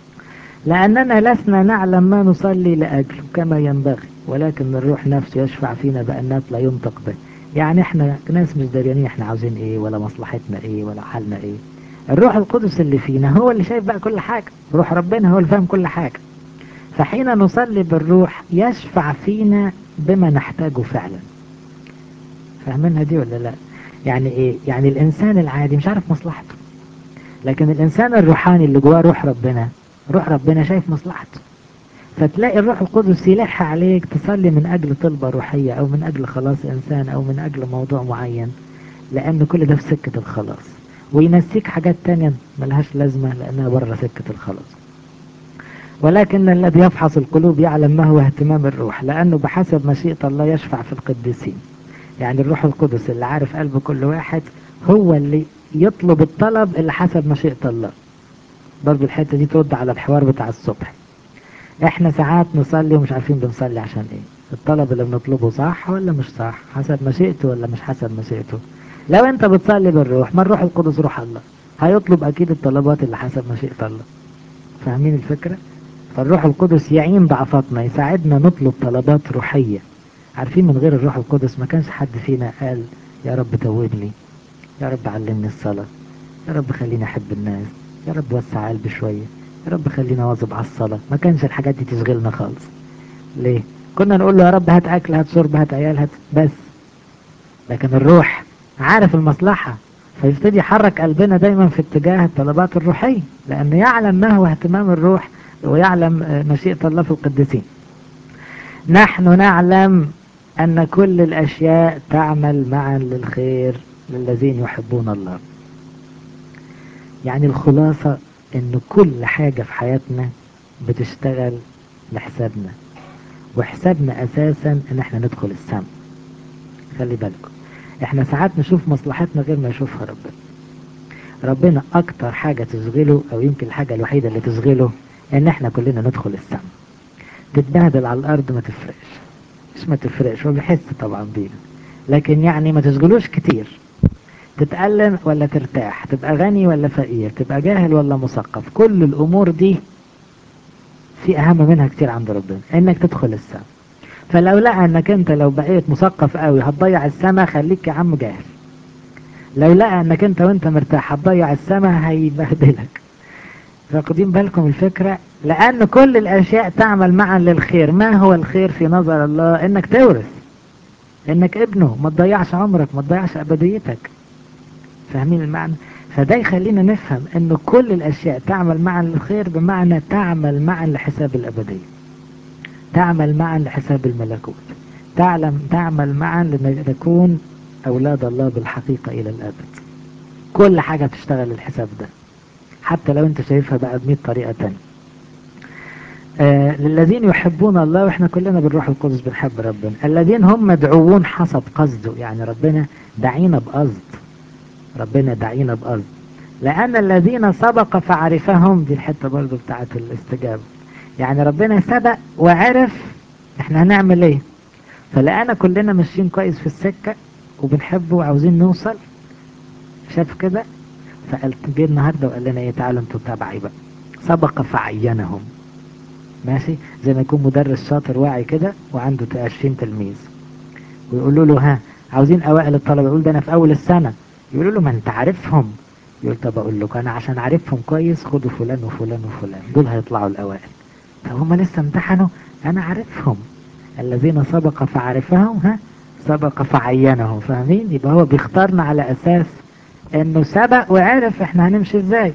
لأننا لسنا نعلم ما نصلي لأجله كما ينبغي ولكن الروح نفسه يشفع فينا بأنات لا ينطق به يعني احنا ناس مش داريانين احنا عاوزين ايه ولا مصلحتنا ايه ولا حالنا ايه الروح القدس اللي فينا هو اللي شايف بقى كل حاجة روح ربنا هو اللي فاهم كل حاجة فحين نصلي بالروح يشفع فينا بما نحتاجه فعلا فاهمينها دي ولا لا يعني ايه يعني الانسان العادي مش عارف مصلحته لكن الانسان الروحاني اللي جواه روح ربنا روح ربنا شايف مصلحته فتلاقي الروح القدس يلح عليك تصلي من اجل طلبة روحية او من اجل خلاص انسان او من اجل موضوع معين لان كل ده في سكة الخلاص وينسيك حاجات تانية ملهاش لازمة لانها بره سكة الخلاص ولكن الذي يفحص القلوب يعلم ما هو اهتمام الروح لانه بحسب مشيئة الله يشفع في القديسين يعني الروح القدس اللي عارف قلب كل واحد هو اللي يطلب الطلب اللي حسب مشيئة الله برضو الحتة دي ترد على الحوار بتاع الصبح احنا ساعات نصلي ومش عارفين بنصلي عشان ايه الطلب اللي بنطلبه صح ولا مش صح حسب مشيئته ولا مش حسب مشيئته لو انت بتصلي بالروح ما الروح القدس روح الله هيطلب اكيد الطلبات اللي حسب مشيئة الله فاهمين الفكرة فالروح القدس يعين ضعفاتنا يساعدنا نطلب طلبات روحية عارفين من غير الروح القدس ما كانش حد فينا قال يا رب توبني يا رب علمني الصلاة يا رب خليني أحب الناس يا رب وسع قلبي شوية يا رب خليني أواظب على الصلاة ما كانش الحاجات دي تشغلنا خالص ليه كنا نقول له يا رب هات أكل هات شرب هات عيال هات بس لكن الروح عارف المصلحة فيبتدي يحرك قلبنا دايما في اتجاه الطلبات الروحية لأنه يعلم ما هو اهتمام الروح ويعلم مشيئة الله في القديسين نحن نعلم أن كل الأشياء تعمل معا للخير للذين يحبون الله يعني الخلاصة ان كل حاجة في حياتنا بتشتغل لحسابنا وحسابنا اساسا ان احنا ندخل السماء خلي بالكم احنا ساعات نشوف مصلحتنا غير ما يشوفها ربنا ربنا اكتر حاجة تشغله او يمكن الحاجة الوحيدة اللي تشغله ان احنا كلنا ندخل السماء تتبهدل على الارض ما تفرقش مش ما تفرقش هو بيحس طبعا بينا لكن يعني ما تشغلوش كتير تتألم ولا ترتاح تبقى غني ولا فقير تبقى جاهل ولا مثقف كل الامور دي في اهم منها كتير عند ربنا انك تدخل السماء فلو لقى انك انت لو بقيت مثقف قوي هتضيع السماء خليك يا عم جاهل لو لقى انك انت وانت مرتاح هتضيع السماء هيبهدلك فاخدين بالكم الفكرة لان كل الاشياء تعمل معا للخير ما هو الخير في نظر الله انك تورث انك ابنه ما تضيعش عمرك ما تضيعش ابديتك فاهمين المعنى فده يخلينا نفهم ان كل الاشياء تعمل معا للخير بمعنى تعمل معا لحساب الابدية تعمل معا لحساب الملكوت تعلم تعمل معا لنكون اولاد الله بالحقيقة الى الابد كل حاجة تشتغل الحساب ده حتى لو انت شايفها بقى بمئة طريقة تانية آه للذين يحبون الله واحنا كلنا بالروح القدس بنحب ربنا الذين هم مدعوون حسب قصده يعني ربنا دعينا بقصد ربنا دعينا بقصد لأن الذين سبق فعرفهم دي الحتة برضو بتاعت الاستجابة يعني ربنا سبق وعرف احنا هنعمل ايه فلقانا كلنا ماشيين كويس في السكة وبنحبه وعاوزين نوصل شاف كده فقال جه النهارده وقال لنا ايه تعالوا انتوا تابعي بقى سبق فعينهم ماشي زي ما يكون مدرس شاطر واعي كده وعنده 20 تلميذ ويقولوا له ها عاوزين اوائل الطلبه يقول ده انا في اول السنه يقولوا له ما انت عارفهم يقول طب اقول لك انا عشان عارفهم كويس خدوا فلان وفلان وفلان دول هيطلعوا الاوائل طب هم لسه امتحنوا انا عارفهم الذين سبق فعرفهم ها سبق فعينهم فاهمين يبقى هو بيختارنا على اساس انه سبق وعرف احنا هنمشي ازاي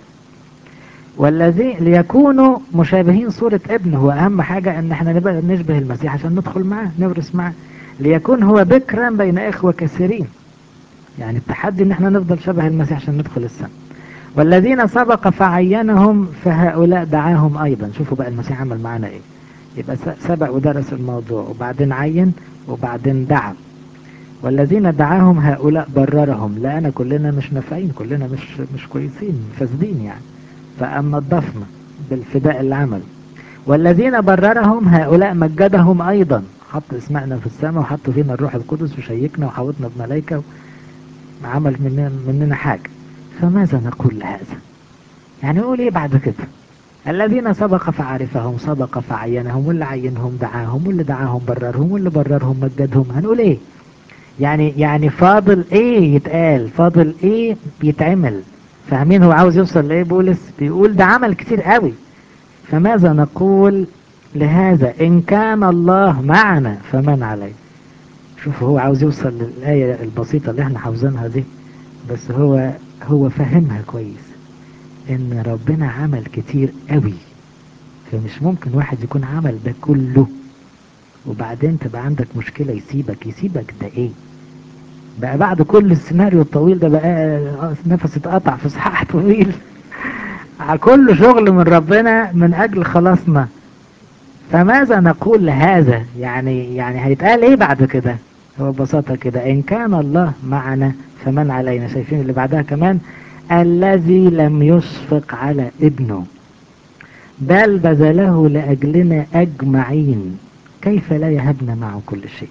والذي ليكونوا مشابهين صورة ابنه واهم حاجة ان احنا نبقى نشبه المسيح عشان ندخل معاه نورث معاه ليكون هو بكرا بين اخوة كثيرين يعني التحدي ان احنا نفضل شبه المسيح عشان ندخل السماء والذين سبق فعينهم فهؤلاء دعاهم ايضا شوفوا بقى المسيح عمل معانا ايه يبقى سبق ودرس الموضوع وبعدين عين وبعدين دعا والذين دعاهم هؤلاء بررهم لأنا كلنا مش نافعين كلنا مش مش كويسين فاسدين يعني فأما الضفنا بالفداء اللي عمل والذين بررهم هؤلاء مجدهم أيضا حط اسمعنا في السماء وحط فينا الروح القدس وشيكنا وحوطنا بملائكة عمل مننا, مننا حاجة فماذا نقول لهذا يعني نقول ايه بعد كده الذين سبق فعرفهم سبق فعينهم واللي عينهم دعاهم واللي دعاهم بررهم واللي بررهم مجدهم هنقول ايه يعني يعني فاضل ايه يتقال فاضل ايه بيتعمل فاهمين هو عاوز يوصل لايه بولس بيقول ده عمل كتير قوي فماذا نقول لهذا ان كان الله معنا فمن عليه شوف هو عاوز يوصل للآية البسيطة اللي احنا حافظينها دي بس هو هو فهمها كويس ان ربنا عمل كتير قوي فمش ممكن واحد يكون عمل ده كله وبعدين تبقى عندك مشكلة يسيبك يسيبك ده ايه بقى بعد كل السيناريو الطويل ده بقى نفس اتقطع في صحاح طويل كل شغل من ربنا من اجل خلاصنا فماذا نقول لهذا يعني يعني هيتقال ايه بعد كده هو ببساطة كده ان كان الله معنا فمن علينا شايفين اللي بعدها كمان الذي لم يشفق على ابنه بل بذله لأجلنا أجمعين كيف لا يهبنا معه كل شيء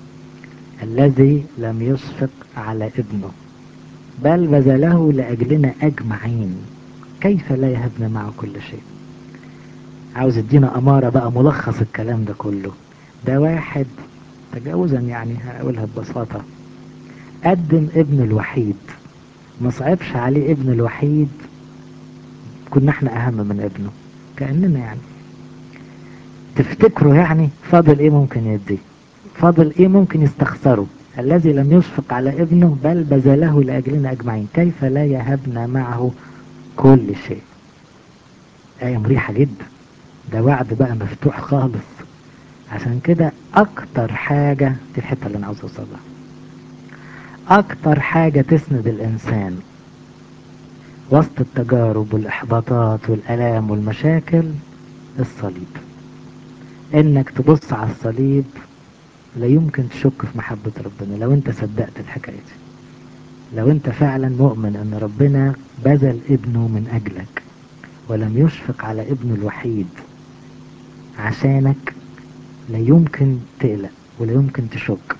الذي لم يشفق على ابنه بل بذله لأجلنا أجمعين كيف لا يهبنا معه كل شيء عاوز ادينا أمارة بقى ملخص الكلام ده كله ده واحد تجاوزا يعني هقولها ببساطة قدم ابن الوحيد ما صعبش عليه ابن الوحيد كنا احنا اهم من ابنه كأننا يعني تفتكروا يعني فاضل ايه ممكن يدي فاضل ايه ممكن يستخسره الذي لم يشفق على ابنه بل بذله لأجلنا أجمعين كيف لا يهبنا معه كل شيء آية مريحة جدا ده وعد بقى مفتوح خالص عشان كده أكتر حاجة دي الحتة اللي أنا عاوز أوصلها أكتر حاجة تسند الإنسان وسط التجارب والإحباطات والألام والمشاكل الصليب إنك تبص على الصليب لا يمكن تشك في محبة ربنا لو أنت صدقت الحكاية دي لو أنت فعلا مؤمن أن ربنا بذل ابنه من أجلك ولم يشفق على ابنه الوحيد عشانك لا يمكن تقلق ولا يمكن تشك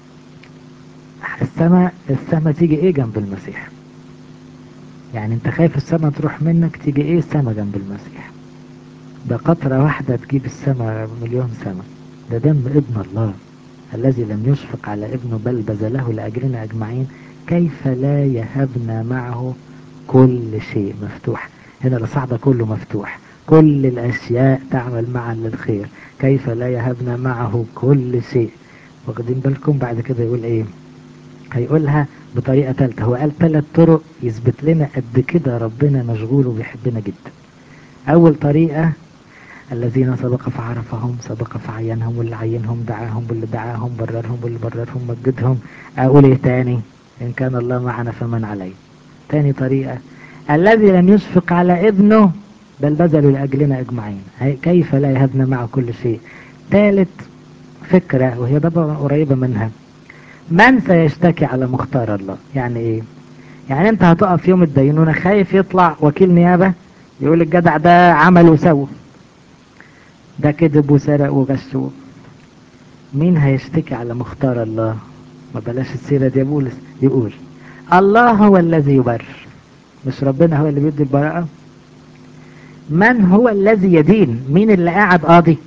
السماء السماء تيجي ايه جنب المسيح يعني انت خايف السماء تروح منك تيجي ايه السماء جنب المسيح ده قطرة واحدة تجيب السماء مليون سماء ده دم ابن الله الذي لم يشفق على ابنه بل بذله لأجلنا أجمعين كيف لا يهبنا معه كل شيء مفتوح هنا الصعدة كله مفتوح كل الأشياء تعمل معا للخير كيف لا يهبنا معه كل شيء واخدين بالكم بعد كده يقول ايه هيقولها بطريقة ثالثة هو قال ثلاث طرق يثبت لنا قد كده ربنا مشغول وبيحبنا جدا أول طريقة الذين سبق فعرفهم سبق فعينهم واللي عينهم دعاهم واللي دعاهم بررهم واللي بررهم مجدهم أقول إيه تاني إن كان الله معنا فمن عليه تاني طريقة الذي لم يشفق على ابنه بل بذلوا لأجلنا أجمعين كيف لا يهبنا معه كل شيء ثالث فكرة وهي طبعا قريبة منها من سيشتكي على مختار الله يعني ايه يعني انت هتقف في يوم الدينونة خايف يطلع وكيل نيابة يقول الجدع ده عمل وسوى ده كذب وسرق وغش مين هيشتكي على مختار الله ما بلاش السيرة دي بولس يقول الله هو الذي يبرر مش ربنا هو اللي بيدي البراءة من هو الذي يدين مين اللي قاعد قاضي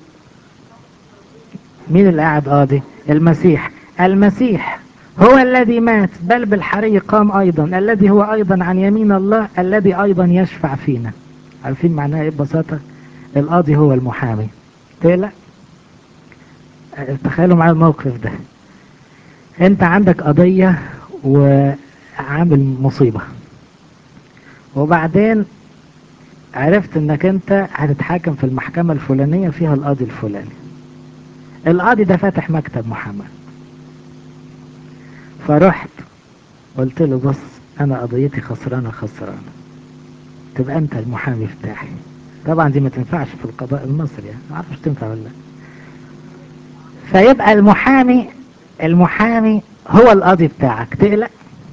مين اللي قاعد قاضي المسيح المسيح هو الذي مات بل بالحري قام أيضا الذي هو أيضا عن يمين الله الذي أيضا يشفع فينا عارفين معناها ايه ببساطة القاضي هو المحامي تقلق تخيلوا معايا الموقف ده انت عندك قضية وعامل مصيبة وبعدين عرفت انك انت هتتحاكم في المحكمة الفلانية فيها القاضي الفلاني القاضي ده فاتح مكتب محمد فرحت قلت له بص انا قضيتي خسرانة خسرانة تبقى انت المحامي بتاعي طبعا دي ما تنفعش في القضاء المصري يعني ما اعرفش تنفع ولا لا فيبقى المحامي المحامي هو القاضي بتاعك تقلق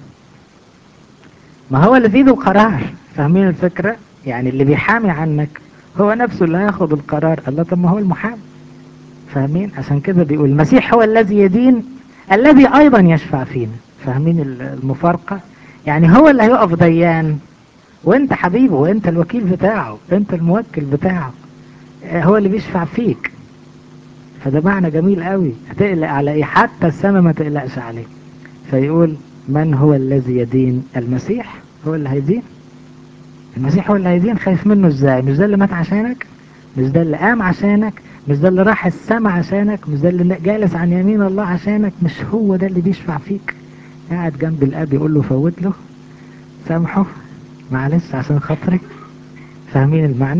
ما هو اللي في ايده القرار فاهمين الفكرة يعني اللي بيحامي عنك هو نفسه اللي هياخد القرار الله طب ما هو المحامي فاهمين عشان كده بيقول المسيح هو الذي يدين الذي ايضا يشفع فينا فاهمين المفارقة يعني هو اللي هيقف ديان وانت حبيبه وانت الوكيل بتاعه انت الموكل بتاعه هو اللي بيشفع فيك فده معنى جميل قوي هتقلق على ايه حتى السماء ما تقلقش عليه فيقول من هو الذي يدين المسيح هو اللي هيدين المسيح هو اللي هيدين خايف منه ازاي مش ده اللي مات عشانك مش ده اللي قام عشانك مش ده اللي راح السماء عشانك مش ده اللي جالس عن يمين الله عشانك مش هو ده اللي بيشفع فيك قاعد جنب الاب يقول له فوت له سامحه معلش عشان خاطري فاهمين المعنى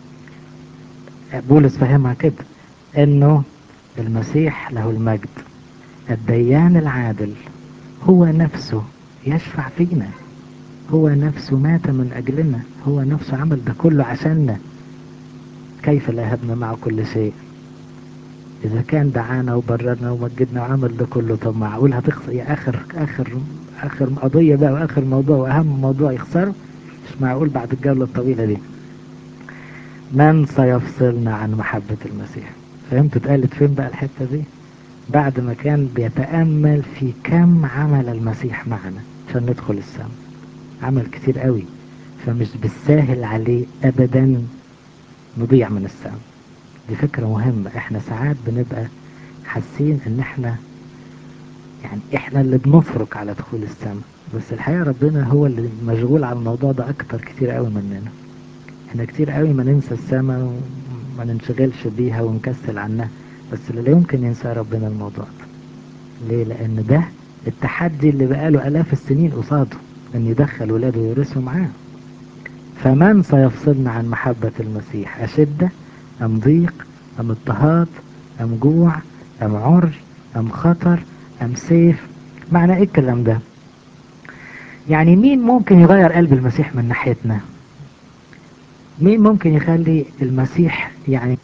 بولس فهمها كده انه المسيح له المجد الديان العادل هو نفسه يشفع فينا هو نفسه مات من اجلنا هو نفسه عمل ده كله عشاننا كيف لا يهبنا معه كل شيء اذا كان دعانا وبررنا ومجدنا وعمل ده كله طب معقول هتخسر يا اخر اخر اخر قضيه بقى واخر موضوع واهم موضوع يخسره مش معقول بعد الجوله الطويله دي من سيفصلنا عن محبه المسيح فهمت اتقالت فين بقى الحته دي بعد ما كان بيتامل في كم عمل المسيح معنا عشان ندخل السماء عمل كتير قوي فمش بالساهل عليه ابدا نضيع من السماء دي فكرة مهمة احنا ساعات بنبقى حاسين ان احنا يعني احنا اللي بنفرق على دخول السماء بس الحقيقة ربنا هو اللي مشغول على الموضوع ده اكتر كتير قوي مننا احنا كتير قوي ما ننسى السماء وما ننشغلش بيها ونكسل عنها بس اللي لا يمكن ينسى ربنا الموضوع ده ليه لان ده التحدي اللي بقاله الاف السنين قصاده ان يدخل ولاده ويورثوا معاه فمن سيفصلنا عن محبة المسيح أشدة أم ضيق أم اضطهاد أم جوع أم عرج أم خطر أم سيف معنى إيه الكلام ده يعني مين ممكن يغير قلب المسيح من ناحيتنا مين ممكن يخلي المسيح يعني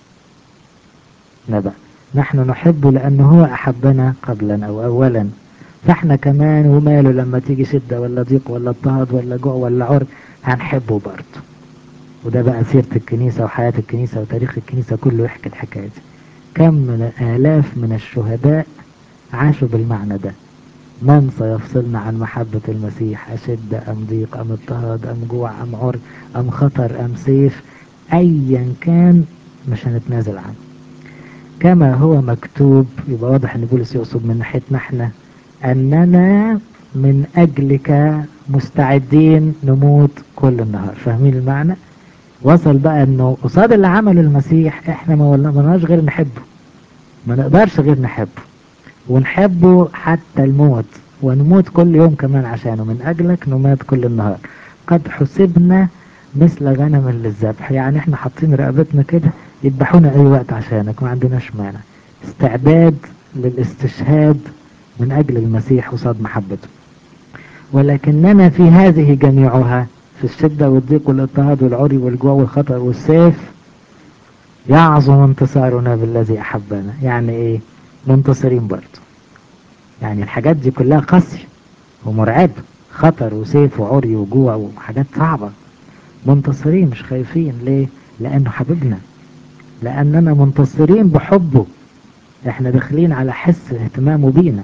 نبأ نحن نحبه لأنه هو أحبنا قبلا أو أولا فاحنا كمان وماله لما تيجي شدة ولا ضيق ولا اضطهاد ولا جوع ولا عرض هنحبه برضه وده بقى سيرة الكنيسة وحياة الكنيسة وتاريخ الكنيسة كله يحكي الحكاية دي كم من آلاف من الشهداء عاشوا بالمعنى ده من سيفصلنا عن محبة المسيح أشد أم ضيق أم اضطهاد أم جوع أم عرض أم خطر أم سيف أيا كان مش هنتنازل عنه كما هو مكتوب يبقى واضح ان بولس يقصد من ناحيتنا احنا اننا من اجلك مستعدين نموت كل النهار فاهمين المعنى وصل بقى انه قصاد اللي عمله المسيح احنا ما لناش غير نحبه ما نقدرش غير نحبه ونحبه حتى الموت ونموت كل يوم كمان عشانه من اجلك نمات كل النهار قد حسبنا مثل غنم للذبح يعني احنا حاطين رقبتنا كده يذبحونا اي وقت عشانك ما عندناش مانع استعداد للاستشهاد من اجل المسيح قصاد محبته ولكننا في هذه جميعها في الشدة والضيق والاضطهاد والعري والجوع والخطر والسيف يعظم انتصارنا بالذي احبنا يعني ايه منتصرين برضه يعني الحاجات دي كلها قاسية ومرعبة خطر وسيف وعري وجوع وحاجات صعبة منتصرين مش خايفين ليه لانه حبيبنا لاننا منتصرين بحبه احنا داخلين على حس اهتمامه بينا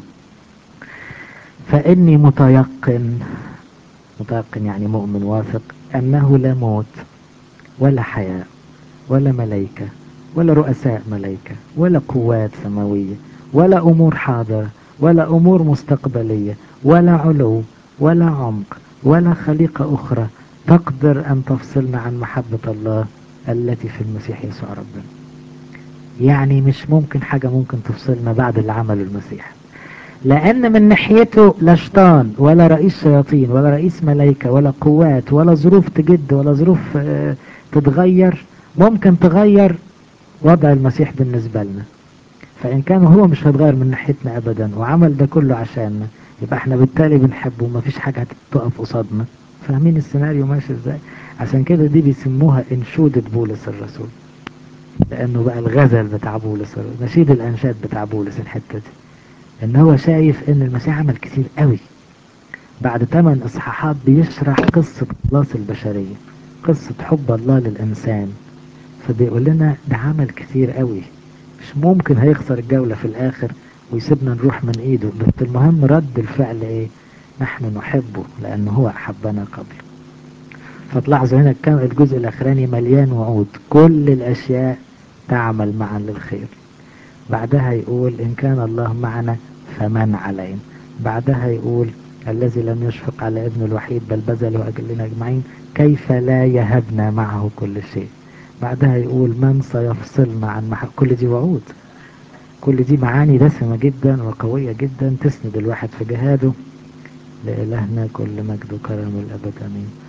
فاني متيقن متيقن يعني مؤمن واثق انه لا موت ولا حياة ولا ملائكة ولا رؤساء ملائكة ولا قوات سماوية ولا امور حاضرة ولا امور مستقبلية ولا علو ولا عمق ولا خليقة اخرى تقدر ان تفصلنا عن محبة الله التي في المسيح يسوع ربنا يعني مش ممكن حاجة ممكن تفصلنا بعد اللي عمله المسيح لأن من ناحيته لا شيطان ولا رئيس شياطين ولا رئيس ملائكة ولا قوات ولا ظروف تجد ولا ظروف اه تتغير ممكن تغير وضع المسيح بالنسبة لنا فإن كان هو مش هيتغير من ناحيتنا أبدا وعمل ده كله عشاننا يبقى احنا بالتالي بنحبه ومفيش حاجة هتقف قصادنا فاهمين السيناريو ماشي ازاي عشان كده دي بيسموها انشودة بولس الرسول لانه بقى الغزل بتاع بولس نشيد الانشاد بتاع بولس الحتة دي ان هو شايف ان المسيح عمل كتير قوي بعد ثمان اصحاحات بيشرح قصة خلاص البشرية قصة حب الله للانسان فبيقول لنا ده عمل كتير قوي مش ممكن هيخسر الجولة في الاخر ويسيبنا نروح من ايده بس المهم رد الفعل ايه نحن نحبه لانه هو احبنا قبل فتلاحظوا هنا كم الجزء الاخراني مليان وعود كل الاشياء تعمل معا للخير بعدها يقول ان كان الله معنا فمن علينا بعدها يقول الذي لم يشفق على ابن الوحيد بل بذله اجلنا اجمعين كيف لا يهبنا معه كل شيء بعدها يقول من سيفصلنا عن محب كل دي وعود كل دي معاني دسمة جدا وقوية جدا تسند الواحد في جهاده لإلهنا كل مجد وكرم الأبد أمين